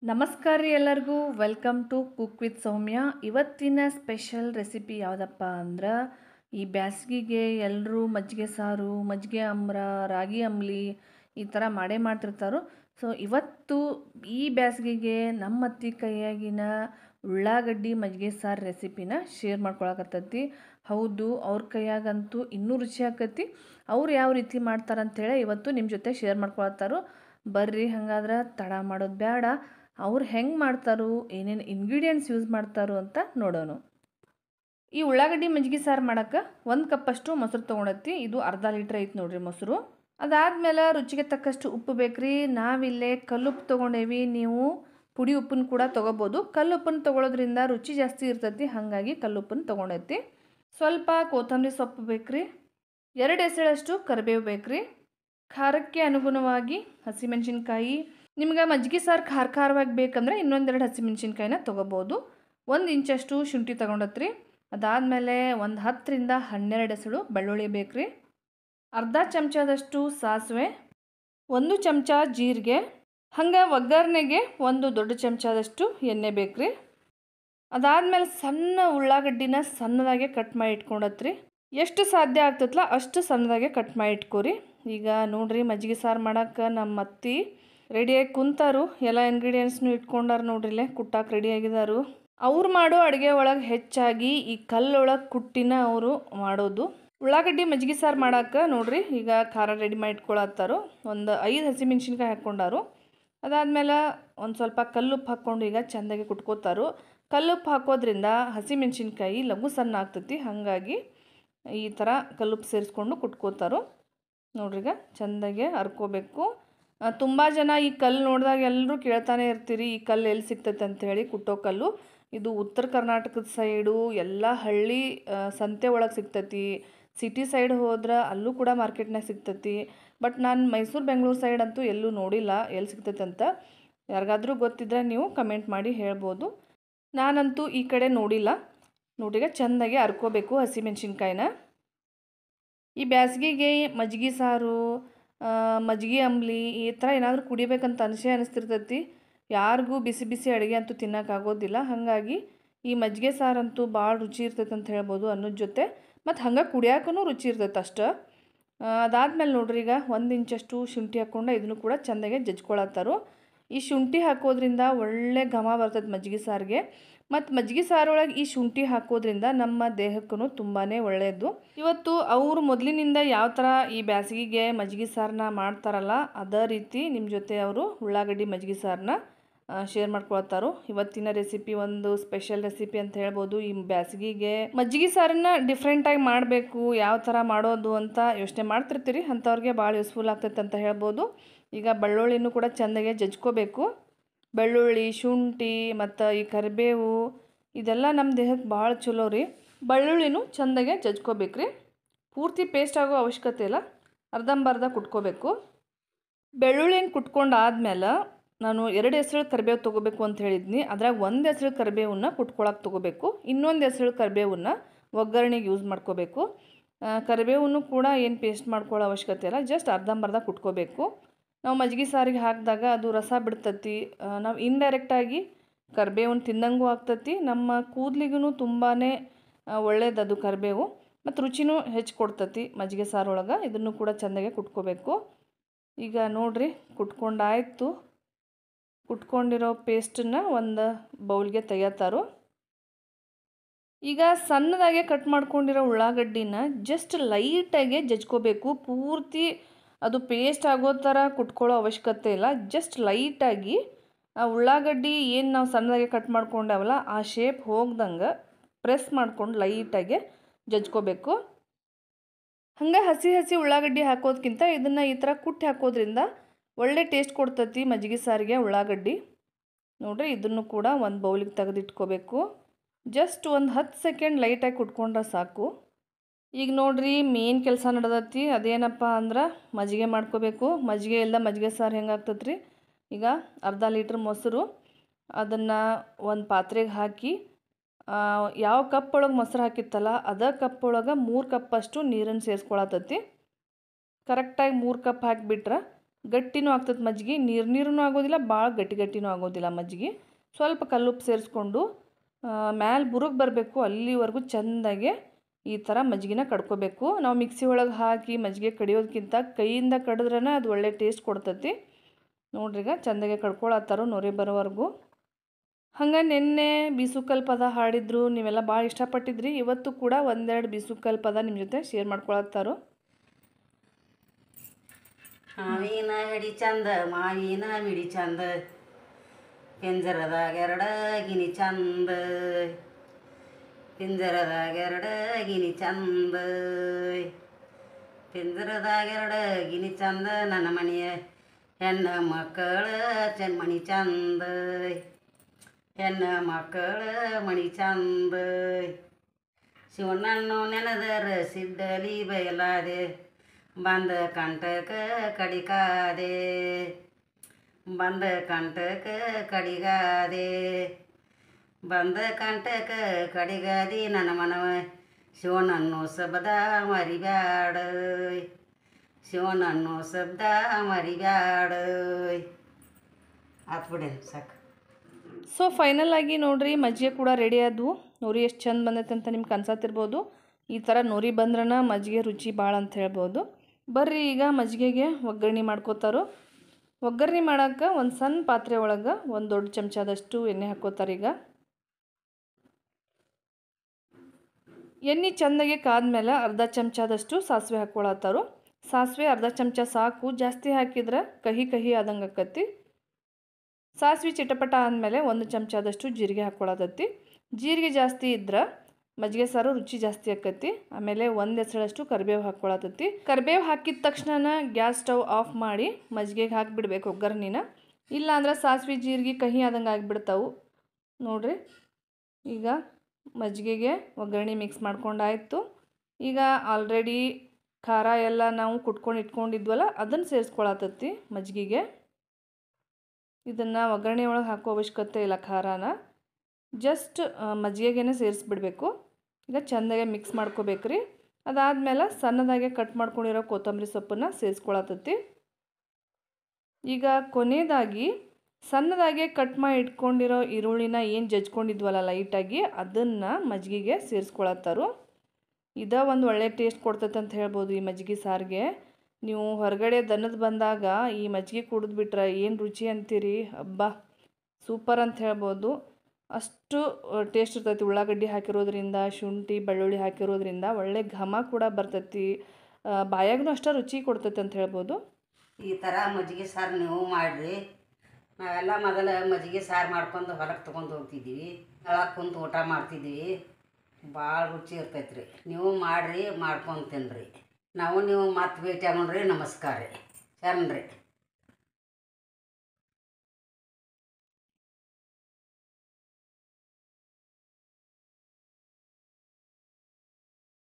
ನಮಸ್ಕಾರ ರೀ ಎಲ್ಲರಿಗೂ welcome to cook with Soumya ಇವತ್ತಿನ ಸ್ಪೆಷಲ್ ರೆಸಿಪಿ ಯಾವುದಪ್ಪ ಅಂದ್ರೆ ಈ ಬ್ಯಾಸ್ಗಿಗೆ ಎಲ್ಲರೂ ಮಜ್ಜಿಗೆ ಸಾರು ಮಜ್ಜಿಗೆ ಅಂಬ್ರ ರಾಗಿ ಅಂಬ್ಲಿ ಈ ಥರ ಮಾಡೇ ಮಾಡ್ತಿರ್ತಾರೋ ಸೊ ಇವತ್ತು ಈ ಬ್ಯಾಸ್ಗಿಗೆ ನಮ್ಮ ಅತ್ತಿ ಕೈಯಾಗಿನ ಉಳ್ಳಾಗಡ್ಡಿ ಮಜ್ಜಿಗೆ ಸಾರು ರೆಸಿಪಿನ ಶೇರ್ ಮಾಡ್ಕೊಳಕತ್ತೈತಿ ಹೌದು ಅವ್ರ ಕೈಯಾಗಂತೂ ಇನ್ನೂ ರುಚಿ ಆಕತಿ ಅವ್ರು ಯಾವ ರೀತಿ ಮಾಡ್ತಾರಂತೇಳಿ ಇವತ್ತು ನಿಮ್ಮ ಜೊತೆ ಶೇರ್ ಮಾಡ್ಕೊಳತ್ತಾರೋ ಬರ್ರಿ ಹಂಗಾದ್ರೆ ತಡ ಮಾಡೋದು ಬೇಡ ಅವ್ರು ಹೆಂಗೆ ಮಾಡ್ತಾರೋ ಏನೇನು ಇಂಗ್ರೀಡಿಯೆಂಟ್ಸ್ ಯೂಸ್ ಮಾಡ್ತಾರೋ ಅಂತ ನೋಡೋಣ ಈ ಉಳ್ಳಾಗಡ್ಡಿ ಮಜ್ಜಿಗೆ ಸಾರು ಮಾಡೋಕ್ಕೆ ಒಂದು ಕಪ್ಪಷ್ಟು ಮೊಸರು ತೊಗೊಂಡತ್ತಿ ಇದು ಅರ್ಧ ಲೀಟ್ರ್ ಐತೆ ನೋಡ್ರಿ ಮೊಸರು ಅದಾದಮೇಲೆ ರುಚಿಗೆ ತಕ್ಕಷ್ಟು ಉಪ್ಪು ಬೇಕ್ರಿ ನಾವಿಲ್ಲೇ ಕಲ್ಲುಪ್ಪು ತೊಗೊಂಡೇವಿ ನೀವು ಪುಡಿ ಉಪ್ಪನ್ನು ಕೂಡ ತೊಗೋಬೋದು ಕಲ್ಲುಪ್ಪನ್ನು ತೊಗೊಳೋದ್ರಿಂದ ರುಚಿ ಜಾಸ್ತಿ ಇರ್ತೈತಿ ಹಾಗಾಗಿ ಕಲ್ಲುಪ್ಪನ್ನು ತೊಗೊಂಡೈತಿ ಸ್ವಲ್ಪ ಕೊತ್ತಂಬರಿ ಸೊಪ್ಪು ಬೇಕ್ರಿ ಎರಡು ಎಸಳಷ್ಟು ಕರಿಬೇವು ಬೇಕ್ರಿ ಖಾರಕ್ಕೆ ಅನುಗುಣವಾಗಿ ಹಸಿಮೆಣಸಿನ್ಕಾಯಿ ನಿಮ್ಗೆ ಮಜ್ಜಿಗೆ ಸಾರು ಖಾರ ಖಾರವಾಗಿ ಬೇಕಂದ್ರೆ ಇನ್ನೊಂದೆರಡು ಹಸಿಮೆಣಸಿನ್ಕಾಯಿನ ತೊಗೋಬೋದು ಒಂದು ಇಂಚಷ್ಟು ಶುಂಠಿ ತೊಗೊಂಡತ್ರಿ ಅದಾದಮೇಲೆ ಒಂದು ಹತ್ತರಿಂದ ಹನ್ನೆರಡು ಎಸಳು ಬೆಳ್ಳುಳ್ಳಿ ಬೇಕ್ರಿ ಅರ್ಧ ಚಮಚದಷ್ಟು ಸಾಸಿವೆ ಒಂದು ಚಮಚ ಜೀರಿಗೆ ಹಂಗೆ ಒಗ್ಗರಣೆಗೆ ಒಂದು ದೊಡ್ಡ ಚಮಚದಷ್ಟು ಎಣ್ಣೆ ಬೇಕ್ರಿ ಅದಾದಮೇಲೆ ಸಣ್ಣ ಉಳ್ಳಾಗಡ್ಡಿನ ಸಣ್ಣದಾಗೆ ಕಟ್ ಮಾಡಿ ಇಟ್ಕೊಂಡತ್ರಿ ಎಷ್ಟು ಸಾಧ್ಯ ಆಗ್ತೈತಲ್ಲ ಅಷ್ಟು ಸಣ್ಣದಾಗೆ ಕಟ್ ಮಾಡಿ ಇಟ್ಕೋರಿ ಈಗ ನೋಡ್ರಿ ಮಜ್ಜಿಗೆ ಸಾರು ಮಾಡೋಕೆ ನಮ್ಮ ಅತ್ತಿ ರೆಡಿಯಾಗಿ ಕುಂತಾರು ಎಲ್ಲ ಇಂಗ್ರೀಡಿಯೆಂಟ್ಸ್ನು ಇಟ್ಕೊಂಡಾರ ನೋಡ್ರಿಲೆ ಕುಟ್ಟಾಕ ರೆಡಿ ಆಗಿದಾರು ಅವ್ರು ಮಾಡೋ ಅಡುಗೆ ಒಳಗೆ ಹೆಚ್ಚಾಗಿ ಈ ಕಲ್ಲೊಳಗೆ ಕುಟ್ಟಿನ ಅವರು ಮಾಡೋದು ಉಳ್ಳಾಗಡ್ಡಿ ಮಜ್ಜಿಗೆ ಸಾರು ಮಾಡೋಕೆ ನೋಡ್ರಿ ಈಗ ಖಾರ ರೆಡಿ ಮಾಡಿ ಇಟ್ಕೊಳತ್ತಾರು ಒಂದು ಐದು ಹಸಿಮೆಣ್ಸಿನ್ಕಾಯಿ ಹಾಕ್ಕೊಂಡಾರು ಅದಾದಮೇಲೆ ಒಂದು ಸ್ವಲ್ಪ ಕಲ್ಲುಪ್ಪು ಹಾಕ್ಕೊಂಡು ಈಗ ಚೆಂದಾಗಿ ಕುಟ್ಕೋತಾರು ಕಲ್ಲುಪ್ಪು ಹಾಕೋದ್ರಿಂದ ಹಸಿಮೆಣ್ಸಿನ್ಕಾಯಿ ಲಘು ಸಣ್ಣ ಆಗ್ತೈತಿ ಹಾಗಾಗಿ ಈ ಥರ ಕಲ್ಲುಪ್ಪು ಸೇರಿಸ್ಕೊಂಡು ಕುಟ್ಕೋತಾರೋ ನೋಡ್ರಿಗ ಚೆಂದಾಗೆ ಹರ್ಕೋಬೇಕು ತುಂಬ ಜನ ಈ ಕಲ್ಲು ನೋಡಿದಾಗ ಎಲ್ಲರೂ ಕೇಳ್ತಾನೆ ಇರ್ತೀರಿ ಈ ಕಲ್ಲು ಎಲ್ಲಿ ಸಿಗ್ತೈತೆ ಅಂಥೇಳಿ ಕುಟ್ಟೋ ಕಲ್ಲು ಇದು ಉತ್ತರ ಕರ್ನಾಟಕದ ಸೈಡು ಎಲ್ಲ ಹಳ್ಳಿ ಸಂತೆ ಒಳಗೆ ಸಿಗ್ತೈತಿ ಸಿಟಿ ಸೈಡ್ ಹೋದ್ರೆ ಅಲ್ಲೂ ಕೂಡ ಮಾರ್ಕೆಟ್ನಾಗ ಸಿಗ್ತೈತಿ ಬಟ್ ನಾನು ಮೈಸೂರು ಬೆಂಗಳೂರು ಸೈಡ್ ಅಂತೂ ಎಲ್ಲೂ ನೋಡಿಲ್ಲ ಎಲ್ಲಿ ಸಿಗ್ತೈತೆ ಅಂತ ಯಾರಿಗಾದ್ರೂ ಗೊತ್ತಿದ್ರೆ ನೀವು ಕಮೆಂಟ್ ಮಾಡಿ ಹೇಳ್ಬೋದು ನಾನಂತೂ ಈ ಕಡೆ ನೋಡಿಲ್ಲ ನೋಡ್ರಿಗ ಚೆಂದಾಗಿ ಹರ್ಕೋಬೇಕು ಹಸಿಮೆಣ್ಸಿನ್ಕಾಯಿನ ಈ ಬ್ಯಾಸ್ಗಿಗೆ ಮಜ್ಜಿಗೆ ಸಾರು ಮಜ್ಜಿಗೆ ಅಂಬ್ಲಿ ಈ ಥರ ಏನಾದರೂ ಕುಡಿಬೇಕಂತ ಅನಿಸೇ ಅನಿಸ್ತಿರ್ತೈತಿ ಯಾರಿಗೂ ಬಿಸಿ ಬಿಸಿ ಅಡುಗೆ ಅಂತೂ ತಿನ್ನೋಕ್ಕಾಗೋದಿಲ್ಲ ಹಾಗಾಗಿ ಈ ಮಜ್ಜಿಗೆ ಸಾರಂತೂ ಭಾಳ ರುಚಿ ಇರ್ತೈತೆ ಅಂತ ಹೇಳ್ಬೋದು ಅನ್ನೋದ ಜೊತೆ ಮತ್ತು ಹಂಗೆ ಕುಡಿಯೋಕ್ಕೂ ರುಚಿ ಇರ್ತೈತೆ ಅಷ್ಟು ಅದಾದ್ಮೇಲೆ ನೋಡ್ರಿ ಈಗ ಒಂದು ಇಂಚಷ್ಟು ಶುಂಠಿ ಹಾಕ್ಕೊಂಡು ಇದನ್ನು ಕೂಡ ಚೆಂದಾಗೆ ಜಜ್ಕೊಳತ್ತಾರು ಈ ಶುಂಠಿ ಹಾಕೋದ್ರಿಂದ ಒಳ್ಳೆ ಘಮ ಬರ್ತೈತೆ ಮಜ್ಜಿಗೆ ಸಾರಿಗೆ ಮತ್ತು ಮಜ್ಜಿಗೆ ಸಾರೊಳಗೆ ಈ ಶುಂಠಿ ಹಾಕೋದ್ರಿಂದ ನಮ್ಮ ದೇಹಕ್ಕೂ ತುಂಬಾ ಒಳ್ಳೆಯದು ಇವತ್ತು ಅವರು ಮೊದಲಿನಿಂದ ಯಾವ ಥರ ಈ ಬ್ಯಾಸಿಗೆಗೆ ಮಜ್ಜಿಗೆ ಸಾರನ್ನ ಮಾಡ್ತಾರಲ್ಲ ಅದೇ ರೀತಿ ನಿಮ್ಮ ಜೊತೆ ಅವರು ಉಳ್ಳಾಗಡ್ಡಿ ಮಜ್ಜಿಗೆ ಸಾರನ್ನ ಶೇರ್ ಮಾಡ್ಕೊಳ್ತಾರೋ ಇವತ್ತಿನ ರೆಸಿಪಿ ಒಂದು ಸ್ಪೆಷಲ್ ರೆಸಿಪಿ ಅಂತ ಹೇಳ್ಬೋದು ಈ ಬ್ಯಾಸಿಗೆಗೆ ಮಜ್ಜಿಗೆ ಸಾರನ್ನ ಡಿಫ್ರೆಂಟಾಗಿ ಮಾಡಬೇಕು ಯಾವ ಥರ ಮಾಡೋದು ಅಂತ ಯೋಚನೆ ಮಾಡ್ತಿರ್ತೀರಿ ಅಂಥವ್ರಿಗೆ ಭಾಳ ಯೂಸ್ಫುಲ್ ಆಗ್ತೈತೆ ಅಂತ ಹೇಳ್ಬೋದು ಈಗ ಬೆಳ್ಳುಳ್ಳಿನೂ ಕೂಡ ಚೆಂದಾಗೆ ಜಜ್ಕೋಬೇಕು ಬೆಳ್ಳುಳ್ಳಿ ಶುಂಠಿ ಮತ್ತು ಈ ಕರಿಬೇವು ಇದೆಲ್ಲ ನಮ್ಮ ದೇಹಕ್ಕೆ ಭಾಳ ಚಲೋ ರೀ ಬೆಳ್ಳುಳ್ಳಿನೂ ಚೆಂದಾಗೆ ಜಜ್ಕೋಬೇಕ್ರಿ ಪೂರ್ತಿ ಪೇಸ್ಟ್ ಆಗೋ ಅವಶ್ಯಕತೆ ಇಲ್ಲ ಅರ್ಧಂಬರ್ಧ ಕುಟ್ಕೋಬೇಕು ಬೆಳ್ಳುಳ್ಳಿನ ಕುಟ್ಕೊಂಡು ಆದಮೇಲೆ ನಾನು ಎರಡು ಹೆಸರು ಕರಿಬೇವು ತೊಗೋಬೇಕು ಅಂತ ಹೇಳಿದ್ನಿ ಅದ್ರಾಗ ಒಂದು ಹೆಸರು ಕರಿಬೇವನ್ನ ಕುಟ್ಕೊಳಕ್ಕೆ ತೊಗೋಬೇಕು ಇನ್ನೊಂದು ಹೆಸರು ಕರಿಬೇವನ್ನ ಒಗ್ಗರಣೆಗೆ ಯೂಸ್ ಮಾಡ್ಕೋಬೇಕು ಕರಿಬೇವನ್ನು ಕೂಡ ಏನು ಪೇಸ್ಟ್ ಮಾಡ್ಕೊಳ್ಳೋ ಅವಶ್ಯಕತೆ ಇಲ್ಲ ಜಸ್ಟ್ ಅರ್ಧಂಬರ್ಧ ಕುಟ್ಕೋಬೇಕು ನಾವು ಮಜ್ಜಿಗೆ ಸಾರಿಗೆ ಹಾಕಿದಾಗ ಅದು ರಸ ಬಿಡ್ತತಿ ನಾವು ಇಂಡೈರೆಕ್ಟಾಗಿ ಕರಿಬೇವನ್ನ ತಿನ್ನಂಗೂ ಆಗ್ತತಿ ನಮ್ಮ ಕೂದಲಿಗೂ ತುಂಬಾ ಒಳ್ಳೇದದು ಕರಿಬೇವು ಮತ್ತು ರುಚಿನೂ ಹೆಚ್ಚು ಕೊಡ್ತತಿ ಮಜ್ಜಿಗೆ ಸಾರೊಳಗೆ ಇದನ್ನು ಕೂಡ ಚೆಂದಾಗೆ ಕುಟ್ಕೋಬೇಕು ಈಗ ನೋಡಿರಿ ಕುಟ್ಕೊಂಡಾಯ್ತು ಕುಟ್ಕೊಂಡಿರೋ ಪೇಸ್ಟನ್ನು ಒಂದು ಬೌಲ್ಗೆ ತೆಗಿತಾರೋ ಈಗ ಸಣ್ಣದಾಗೆ ಕಟ್ ಮಾಡ್ಕೊಂಡಿರೋ ಉಳ್ಳಾಗಡ್ಡಿನ ಜಸ್ಟ್ ಲೈಟಾಗೆ ಜಜ್ಕೋಬೇಕು ಪೂರ್ತಿ ಅದು ಪೇಸ್ಟ್ ಆಗೋ ಥರ ಕುಟ್ಕೊಳ್ಳೋ ಅವಶ್ಯಕತೆ ಇಲ್ಲ ಜಸ್ಟ್ ಲೈಟಾಗಿ ಆ ಉಳ್ಳಾಗಡ್ಡಿ ಏನು ನಾವು ಸಣ್ಣದಾಗೆ ಕಟ್ ಮಾಡ್ಕೊಂಡವಲ್ಲ ಆ ಶೇಪ್ ಹೋಗ್ದಂಗೆ ಪ್ರೆಸ್ ಮಾಡ್ಕೊಂಡು ಲೈಟಾಗೆ ಜಜ್ಕೋಬೇಕು ಹಂಗೆ ಹಸಿ ಹಸಿ ಉಳ್ಳಾಗಡ್ಡಿ ಹಾಕೋದ್ಕಿಂತ ಇದನ್ನು ಈ ಥರ ಕುಟ್ಟಿ ಹಾಕೋದ್ರಿಂದ ಒಳ್ಳೆ ಟೇಸ್ಟ್ ಕೊಡ್ತತಿ ಮಜ್ಜಿಗೆ ಸಾರಿಗೆ ಉಳ್ಳಾಗಡ್ಡಿ ನೋಡಿರಿ ಇದನ್ನು ಕೂಡ ಒಂದು ಬೌಲಿಗೆ ತೆಗೆದಿಟ್ಕೋಬೇಕು ಜಸ್ಟ್ ಒಂದು ಹತ್ತು ಸೆಕೆಂಡ್ ಲೈಟಾಗಿ ಕುಟ್ಕೊಂಡ್ರೆ ಸಾಕು ಈಗ ನೋಡ್ರಿ ಮೇನ್ ಕೆಲಸ ನಡೆದತಿ ಅದೇನಪ್ಪ ಅಂದ್ರೆ ಮಜ್ಜಿಗೆ ಮಾಡ್ಕೋಬೇಕು ಮಜ್ಜಿಗೆ ಇಲ್ಲ ಮಜ್ಜಿಗೆ ಸಾರು ಹೆಂಗೆ ಆಗ್ತದೆ ರೀ ಈಗ ಅರ್ಧ ಲೀಟ್ರ್ ಮೊಸರು ಅದನ್ನು ಒಂದು ಪಾತ್ರೆಗೆ ಹಾಕಿ ಯಾವ ಕಪ್ ಒಳಗೆ ಮೊಸರು ಹಾಕಿತ್ತಲ್ಲ ಅದೇ ಕಪ್ ಒಳಗೆ ಮೂರು ಕಪ್ಪಷ್ಟು ನೀರನ್ನು ಸೇರಿಸ್ಕೊಳತತಿ ಕರೆಕ್ಟಾಗಿ ಮೂರು ಕಪ್ ಹಾಕಿಬಿಟ್ರೆ ಗಟ್ಟಿನೂ ಆಗ್ತದೆ ಮಜ್ಜಿಗೆ ನೀರು ನೀರೂ ಆಗೋದಿಲ್ಲ ಭಾಳ ಗಟ್ಟಿ ಗಟ್ಟಿನೂ ಆಗೋದಿಲ್ಲ ಮಜ್ಜಿಗೆ ಸ್ವಲ್ಪ ಕಲ್ಲುಪ್ಪು ಸೇರಿಸ್ಕೊಂಡು ಮ್ಯಾಲೆ ಬುರುಗ್ ಬರಬೇಕು ಅಲ್ಲಿವರೆಗೂ ಚೆಂದಾಗೆ ಈ ಥರ ಮಜ್ಜಿಗೆನ ಕಡ್ಕೋಬೇಕು ನಾವು ಮಿಕ್ಸಿ ಒಳಗೆ ಹಾಕಿ ಮಜ್ಜಿಗೆ ಕಡಿಯೋದಕ್ಕಿಂತ ಕೈಯಿಂದ ಕಡಿದ್ರನ ಅದು ಒಳ್ಳೆ ಟೇಸ್ಟ್ ಕೊಡ್ತೈತಿ ನೋಡ್ರಿ ಈಗ ಚೆಂದಾಗೆ ಕಡ್ಕೊಳತ್ತಾರೋ ನೊರೆ ಬರೋವರೆಗೂ ಹಂಗೆ ನಿನ್ನೆ ಬೀಸುಕಲ್ ಪದ ಹಾಡಿದ್ರು ನೀವೆಲ್ಲ ಭಾಳ ಇಷ್ಟಪಟ್ಟಿದ್ರಿ ಇವತ್ತು ಕೂಡ ಒಂದೆರಡು ಬೀಸುಕಲ್ ಪದ ನಿಮ್ಮ ಜೊತೆ ಶೇರ್ ಮಾಡ್ಕೊಳತ್ತಾರೋ ಮಾವಿನ ಹಿಡಿ ಚಂದ ಮಾವಿನ ಮಿಡಿ ಚಂದ ಪಿಂಜರದಾಗ ಎರಡ ಗಿನಿ ಚಂದ ಪಿಂಜರದಾಗ ಎರಡ ಗಿನಿ ಚಂದ ಪಿಂಜರದಾಗ ಎರಡ ಗಿನಿ ಚಂದ ನನ್ನ ಮನೆಯ ಹೆಣ್ಣ ಮಕ್ಕಳ ಚೆನ್ಮಣಿ ಚಂದ ಹೆಣ್ಣ ಮಕ್ಕಳ ಮಣಿ ಚಂದ ಶಿವನನ್ನು ನೆನೆದರ ಸಿಡ್ಡಲಿ ಬಯಲಾದೆ ಬಂದ ಕಂಟಕ ಕಡಿಕಾದೆ ಬಂದ ಕಂಟಕ ಕಡಿಗಾದೆ ಬಂದ ಕಂಟಕ ಕಡಿಗಾದಿ ನನ್ನ ಮನವ ಶಿವನನ್ನು ಶಬ್ದ ಮರಿಬ್ಯಾಡ ಶಿವನನ್ನು ಶಬ್ದ ಮರಿಬ್ಯಾಡ ಆತ್ ಬಿಡೇನು ಸಾಕು ಸೊ ಫೈನಲ್ ಆಗಿ ನೋಡ್ರಿ ಮಜ್ಜಿಗೆ ಕೂಡ ರೆಡಿ ಆದವು ನೋರಿ ಎಷ್ಟು ಚಂದ ಬಂದೈತೆ ಅಂತ ನಿಮ್ಗೆ ಅನ್ಸತ್ತಿರ್ಬೋದು ಈ ಥರ ನೋರಿ ಬಂದ್ರನ ಮಜ್ಜಿಗೆ ರುಚಿ ಭಾಳ ಅಂತ ಹೇಳ್ಬೋದು ಬರ್ರಿ ಈಗ ಮಜ್ಜಿಗೆಗೆ ಒಗ್ಗರಣೆ ಮಾಡ್ಕೋತಾರೋ ಒಗ್ಗರಣೆ ಮಾಡೋಕೆ ಒಂದು ಸಣ್ಣ ಪಾತ್ರೆ ಒಳಗೆ ಒಂದು ದೊಡ್ಡ ಚಮಚದಷ್ಟು ಎಣ್ಣೆ ಹಾಕೋತಾರೆ ಈಗ ಎಣ್ಣೆ ಚೆಂದಾಗೆ ಕಾದ್ಮೇಲೆ ಅರ್ಧ ಚಮಚದಷ್ಟು ಸಾಸಿವೆ ಹಾಕ್ಕೊಳತ್ತಾರು ಸಾಸಿವೆ ಅರ್ಧ ಚಮಚ ಸಾಕು ಜಾಸ್ತಿ ಹಾಕಿದ್ರೆ ಕಹಿ ಕಹಿ ಆದಂಗೆ ಆಕತಿ ಸಾಸಿವೆ ಚಿಟಪಟ ಆದಮೇಲೆ ಒಂದು ಚಮಚದಷ್ಟು ಜೀರಿಗೆ ಹಾಕ್ಕೊಳತೈತಿ ಜೀರಿಗೆ ಜಾಸ್ತಿ ಇದ್ರೆ ಮಜ್ಜಿಗೆ ಸಾರು ರುಚಿ ಜಾಸ್ತಿ ಆಕತಿ ಆಮೇಲೆ ಒಂದು ಹೆಸರಷ್ಟು ಕರಿಬೇವು ಹಾಕ್ಕೊಳತೈತಿ ಕರಿಬೇವು ಹಾಕಿದ ತಕ್ಷಣ ಗ್ಯಾಸ್ ಸ್ಟವ್ ಆಫ್ ಮಾಡಿ ಮಜ್ಜಿಗೆಗೆ ಹಾಕಿಬಿಡ್ಬೇಕು ಒಗ್ಗರ್ಣಿನ ಇಲ್ಲ ಅಂದ್ರೆ ಸಾಸಿವೆ ಜೀರಿಗೆ ಕಹಿ ಆದಂಗೆ ಆಗಿಬಿಡ್ತಾವು ನೋಡ್ರಿ ಈಗ ಮಜ್ಜಿಗೆಗೆ ಒಗ್ಗರಣೆ ಮಿಕ್ಸ್ ಮಾಡ್ಕೊಂಡಾಯ್ತು ಈಗ ಆಲ್ರೆಡಿ ಖಾರ ಎಲ್ಲ ನಾವು ಕುಟ್ಕೊಂಡು ಇಟ್ಕೊಂಡಿದ್ವಲ್ಲ ಅದನ್ನು ಸೇರಿಸ್ಕೊಳತೈತಿ ಮಜ್ಜಿಗೆಗೆ ಇದನ್ನು ಒಗ್ಗರಣೆ ಒಳಗೆ ಹಾಕೋ ಅವಶ್ಯಕತೆ ಇಲ್ಲ ಖಾರಾನ ಜಸ್ಟ್ ಮಜ್ಜಿಗೆಗೇ ಸೇರಿಸ್ಬಿಡ್ಬೇಕು ಈಗ ಚೆಂದಾಗೆ ಮಿಕ್ಸ್ ಮಾಡ್ಕೋಬೇಕ್ರಿ ಅದಾದಮೇಲೆ ಸಣ್ಣದಾಗೆ ಕಟ್ ಮಾಡ್ಕೊಂಡಿರೋ ಕೊತ್ತಂಬರಿ ಸೊಪ್ಪನ್ನು ಸೇರಿಸ್ಕೊಳತೈತಿ ಈಗ ಕೊನೆಯದಾಗಿ ಸಣ್ಣದಾಗೆ ಕಟ್ ಮಾಡಿ ಇಟ್ಕೊಂಡಿರೋ ಈರುಳ್ಳಿನ ಏನು ಜಜ್ಕೊಂಡಿದ್ವಲ್ಲ ಲೈಟಾಗಿ ಅದನ್ನು ಮಜ್ಜಿಗೆಗೆ ಸೇರಿಸ್ಕೊಳತ್ತಾರು ಇದ ಒಂದು ಒಳ್ಳೆ ಟೇಸ್ಟ್ ಕೊಡ್ತೈತೆ ಅಂತ ಹೇಳ್ಬೋದು ಈ ಮಜ್ಜಿಗೆ ಸಾರಿಗೆ ನೀವು ಹೊರಗಡೆ ದನದ ಬಂದಾಗ ಈ ಮಜ್ಜಿಗೆ ಕುಡಿದ್ಬಿಟ್ರೆ ಏನು ರುಚಿ ಅಂತೀರಿ ಅಬ್ಬಾ ಸೂಪರ್ ಅಂತ ಹೇಳ್ಬೋದು ಅಷ್ಟು ಟೇಸ್ಟ್ ಇರ್ತೈತಿ ಉಳ್ಳಾಗಡ್ಡಿ ಹಾಕಿರೋದ್ರಿಂದ ಶುಂಠಿ ಬೆಳ್ಳುಳ್ಳಿ ಹಾಕಿರೋದ್ರಿಂದ ಒಳ್ಳೆ ಘಮ ಕೂಡ ಬರ್ತೈತಿ ಬಾಯಾಗೂ ಅಷ್ಟೇ ರುಚಿ ಕೊಡ್ತೈತೆ ಅಂತ ಹೇಳ್ಬೋದು ಈ ಥರ ಮಜ್ಜಿಗೆ ಸಾರು ನೀವು ಮಾಡಿರಿ ನಾವೆಲ್ಲ ಮೊದಲು ಮಜ್ಜಿಗೆ ಸಾರು ಮಾಡ್ಕೊಂಡು ಹೊರಗೆ ತೊಗೊಂಡು ಹೋಗ್ತಿದ್ವಿ ಒಳಗೆ ಕುಂತು ಊಟ ಮಾಡ್ತಿದ್ವಿ ಭಾಳ ರುಚಿ ಇರ್ತೈತೆ ರೀ ನೀವು ಮಾಡಿರಿ ಮಾಡ್ಕೊಂಡು ತಿನ್ನಿರಿ ನಾವು ನೀವು ಮತ್ತೆ ಭೇಟಿ ಆಗೋಣ್ರಿ ನಮಸ್ಕಾರ ರೀ ಶರಣ್ರಿ